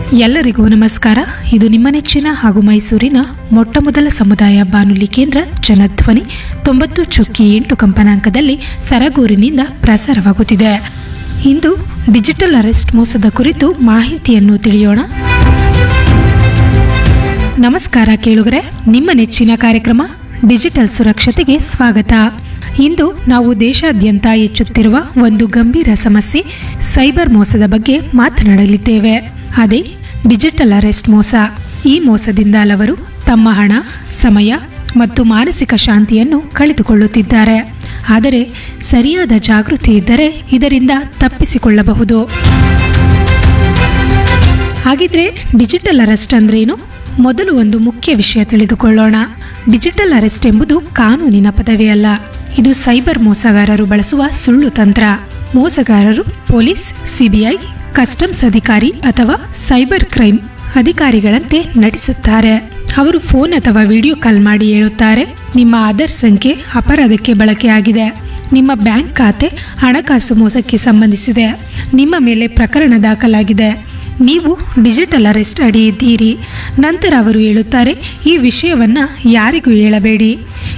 ಎಲ್ಲರಿಗೂ ನಮಸ್ಕಾರ ಇದು ನಿಮ್ಮ ನೆಚ್ಚಿನ ಹಾಗೂ ಮೈಸೂರಿನ ಮೊಟ್ಟಮೊದಲ ಸಮುದಾಯ ಬಾನುಲಿ ಕೇಂದ್ರ ಜನಧ್ವನಿ ತೊಂಬತ್ತು ಚುಕ್ಕಿ ಎಂಟು ಕಂಪನಾಂಕದಲ್ಲಿ ಸರಗೂರಿನಿಂದ ಪ್ರಸಾರವಾಗುತ್ತಿದೆ ಇಂದು ಡಿಜಿಟಲ್ ಅರೆಸ್ಟ್ ಮೋಸದ ಕುರಿತು ಮಾಹಿತಿಯನ್ನು ತಿಳಿಯೋಣ ನಮಸ್ಕಾರ ಕೇಳುಗರೆ ನಿಮ್ಮ ನೆಚ್ಚಿನ ಕಾರ್ಯಕ್ರಮ ಡಿಜಿಟಲ್ ಸುರಕ್ಷತೆಗೆ ಸ್ವಾಗತ ಇಂದು ನಾವು ದೇಶಾದ್ಯಂತ ಹೆಚ್ಚುತ್ತಿರುವ ಒಂದು ಗಂಭೀರ ಸಮಸ್ಯೆ ಸೈಬರ್ ಮೋಸದ ಬಗ್ಗೆ ಮಾತನಾಡಲಿದ್ದೇವೆ ಅದೇ ಡಿಜಿಟಲ್ ಅರೆಸ್ಟ್ ಮೋಸ ಈ ಮೋಸದಿಂದ ಹಲವರು ತಮ್ಮ ಹಣ ಸಮಯ ಮತ್ತು ಮಾನಸಿಕ ಶಾಂತಿಯನ್ನು ಕಳೆದುಕೊಳ್ಳುತ್ತಿದ್ದಾರೆ ಆದರೆ ಸರಿಯಾದ ಜಾಗೃತಿ ಇದ್ದರೆ ಇದರಿಂದ ತಪ್ಪಿಸಿಕೊಳ್ಳಬಹುದು ಹಾಗಿದ್ರೆ ಡಿಜಿಟಲ್ ಅರೆಸ್ಟ್ ಅಂದ್ರೇನು ಮೊದಲು ಒಂದು ಮುಖ್ಯ ವಿಷಯ ತಿಳಿದುಕೊಳ್ಳೋಣ ಡಿಜಿಟಲ್ ಅರೆಸ್ಟ್ ಎಂಬುದು ಕಾನೂನಿನ ಪದವಿಯಲ್ಲ ಇದು ಸೈಬರ್ ಮೋಸಗಾರರು ಬಳಸುವ ಸುಳ್ಳು ತಂತ್ರ ಮೋಸಗಾರರು ಪೊಲೀಸ್ ಸಿಬಿಐ ಕಸ್ಟಮ್ಸ್ ಅಧಿಕಾರಿ ಅಥವಾ ಸೈಬರ್ ಕ್ರೈಮ್ ಅಧಿಕಾರಿಗಳಂತೆ ನಟಿಸುತ್ತಾರೆ ಅವರು ಫೋನ್ ಅಥವಾ ವಿಡಿಯೋ ಕಾಲ್ ಮಾಡಿ ಹೇಳುತ್ತಾರೆ ನಿಮ್ಮ ಆಧಾರ್ ಸಂಖ್ಯೆ ಅಪರಾಧಕ್ಕೆ ಬಳಕೆಯಾಗಿದೆ ನಿಮ್ಮ ಬ್ಯಾಂಕ್ ಖಾತೆ ಹಣಕಾಸು ಮೋಸಕ್ಕೆ ಸಂಬಂಧಿಸಿದೆ ನಿಮ್ಮ ಮೇಲೆ ಪ್ರಕರಣ ದಾಖಲಾಗಿದೆ ನೀವು ಡಿಜಿಟಲ್ ಅರೆಸ್ಟ್ ಅಡಿ ಇದ್ದೀರಿ ನಂತರ ಅವರು ಹೇಳುತ್ತಾರೆ ಈ ವಿಷಯವನ್ನು ಯಾರಿಗೂ ಹೇಳಬೇಡಿ